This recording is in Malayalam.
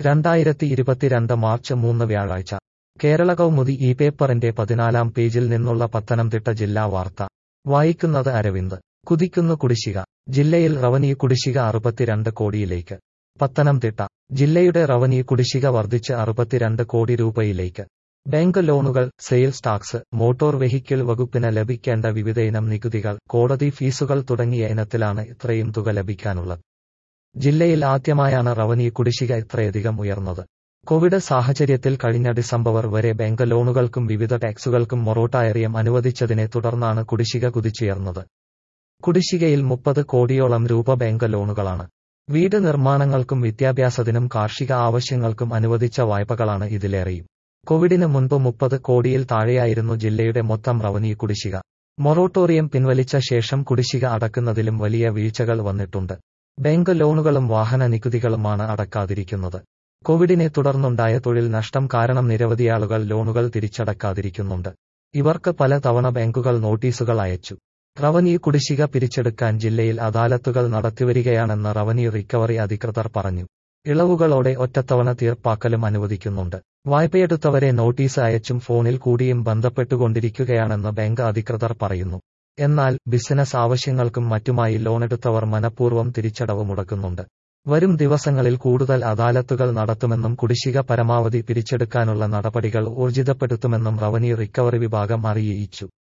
രണ്ടായിരത്തി ഇരുപത്തിരണ്ട് മാർച്ച് മൂന്ന് വ്യാഴാഴ്ച കേരള കൗമുദി ഈ പേപ്പറിന്റെ പതിനാലാം പേജിൽ നിന്നുള്ള പത്തനംതിട്ട ജില്ലാ വാർത്ത വായിക്കുന്നത് അരവിന്ദ് കുതിക്കുന്നു കുടിശ്ശിക ജില്ലയിൽ റവന്യൂ കുടിശ്ശിക അറുപത്തിരണ്ട് കോടിയിലേക്ക് പത്തനംതിട്ട ജില്ലയുടെ റവന്യൂ കുടിശ്ശിക വർദ്ധിച്ച് അറുപത്തിരണ്ട് കോടി രൂപയിലേക്ക് ബാങ്ക് ലോണുകൾ സെയിൽസ് ടാക്സ് മോട്ടോർ വെഹിക്കിൾ വകുപ്പിന് ലഭിക്കേണ്ട വിവിധയിനം നികുതികൾ കോടതി ഫീസുകൾ തുടങ്ങിയ ഇനത്തിലാണ് ഇത്രയും തുക ലഭിക്കാനുള്ളത് ജില്ലയിൽ ആദ്യമായാണ് റവന്യൂ കുടിശ്ശിക ഇത്രയധികം ഉയർന്നത് കോവിഡ് സാഹചര്യത്തിൽ കഴിഞ്ഞ ഡിസംബർ വരെ ബാങ്ക് ലോണുകൾക്കും വിവിധ ടാക്സുകൾക്കും മൊറോട്ടായറിയം അനുവദിച്ചതിനെ തുടർന്നാണ് കുടിശ്ശിക കുതിച്ചുയർന്നത് കുടിശ്ശികയിൽ മുപ്പത് കോടിയോളം രൂപ ബാങ്ക് ലോണുകളാണ് വീട് നിർമ്മാണങ്ങൾക്കും വിദ്യാഭ്യാസത്തിനും കാർഷിക ആവശ്യങ്ങൾക്കും അനുവദിച്ച വായ്പകളാണ് ഇതിലേറെയും കോവിഡിന് മുൻപ് മുപ്പത് കോടിയിൽ താഴെയായിരുന്നു ജില്ലയുടെ മൊത്തം റവന്യൂ കുടിശ്ശിക മൊറോട്ടോറിയം പിൻവലിച്ച ശേഷം കുടിശ്ശിക അടക്കുന്നതിലും വലിയ വീഴ്ചകൾ വന്നിട്ടുണ്ട് ബാങ്ക് ലോണുകളും വാഹന നികുതികളുമാണ് അടക്കാതിരിക്കുന്നത് കോവിഡിനെ തുടർന്നുണ്ടായ തൊഴിൽ നഷ്ടം കാരണം നിരവധിയാളുകൾ ലോണുകൾ തിരിച്ചടക്കാതിരിക്കുന്നുണ്ട് ഇവർക്ക് പല തവണ ബാങ്കുകൾ നോട്ടീസുകൾ അയച്ചു റവന്യൂ കുടിശ്ശിക പിരിച്ചെടുക്കാൻ ജില്ലയിൽ അദാലത്തുകൾ നടത്തിവരികയാണെന്ന് റവന്യൂ റിക്കവറി അധികൃതർ പറഞ്ഞു ഇളവുകളോടെ ഒറ്റത്തവണ തീർപ്പാക്കലും അനുവദിക്കുന്നുണ്ട് വായ്പയെടുത്തവരെ നോട്ടീസ് അയച്ചും ഫോണിൽ കൂടിയും ബന്ധപ്പെട്ടുകൊണ്ടിരിക്കുകയാണെന്ന് ബാങ്ക് അധികൃതർ പറയുന്നു എന്നാൽ ബിസിനസ് ആവശ്യങ്ങൾക്കും മറ്റുമായി ലോണെടുത്തവർ മനഃപൂർവ്വം തിരിച്ചടവ് മുടക്കുന്നുണ്ട് വരും ദിവസങ്ങളിൽ കൂടുതൽ അദാലത്തുകൾ നടത്തുമെന്നും കുടിശ്ശിക പരമാവധി പിരിച്ചെടുക്കാനുള്ള നടപടികൾ ഊർജിതപ്പെടുത്തുമെന്നും റവന്യൂ റിക്കവറി വിഭാഗം അറിയിച്ചു